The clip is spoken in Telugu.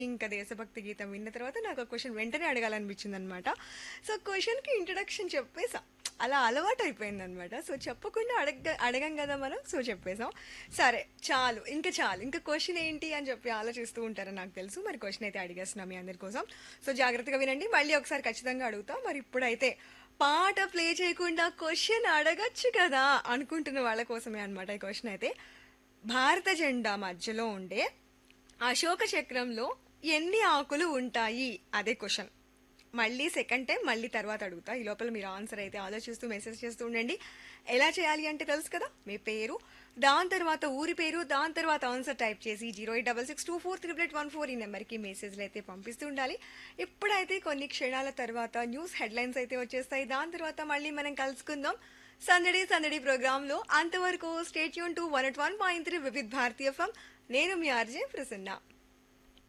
ఇంకా దేశభక్తి గీతం విన్న తర్వాత నాకు ఆ క్వశ్చన్ వెంటనే అడగాలనిపించింది అనమాట సో క్వశ్చన్కి ఇంట్రడక్షన్ చెప్పేసా అలా అలవాటు అయిపోయింది అనమాట సో చెప్పకుండా అడగ అడగం కదా మనం సో చెప్పేసాం సరే చాలు ఇంకా చాలు ఇంకా క్వశ్చన్ ఏంటి అని చెప్పి ఆలోచిస్తూ ఉంటారని నాకు తెలుసు మరి క్వశ్చన్ అయితే అడిగేస్తున్నా మీ అందరి కోసం సో జాగ్రత్తగా వినండి మళ్ళీ ఒకసారి ఖచ్చితంగా అడుగుతా మరి ఇప్పుడైతే పాట ప్లే చేయకుండా క్వశ్చన్ అడగచ్చు కదా అనుకుంటున్న వాళ్ళ కోసమే అనమాట ఈ క్వశ్చన్ అయితే భారత జెండా మధ్యలో ఉండే అశోక చక్రంలో ఎన్ని ఆకులు ఉంటాయి అదే క్వశ్చన్ మళ్ళీ సెకండ్ టైం మళ్ళీ తర్వాత అడుగుతా ఈ లోపల మీరు ఆన్సర్ అయితే ఆలోచిస్తూ మెసేజ్ చేస్తూ ఉండండి ఎలా చేయాలి అంటే తెలుసు కదా మీ పేరు దాని తర్వాత ఊరి పేరు దాని తర్వాత ఆన్సర్ టైప్ చేసి zero eight double six two four triple eight one four ఈ నెంబర్కి మెసేజ్లు అయితే పంపిస్తూ ఉండాలి ఇప్పుడైతే కొన్ని క్షణాల తర్వాత న్యూస్ హెడ్లైన్స్ అయితే వచ్చేస్తాయి దాని తర్వాత మళ్ళీ మనం కలుసుకుందాం సందడి సందడి ప్రోగ్రాంలో అంతవరకు stay tuned to one eight one point three Vividh Bharatiya FM నేను మీ ఆర్జే ప్రసన్న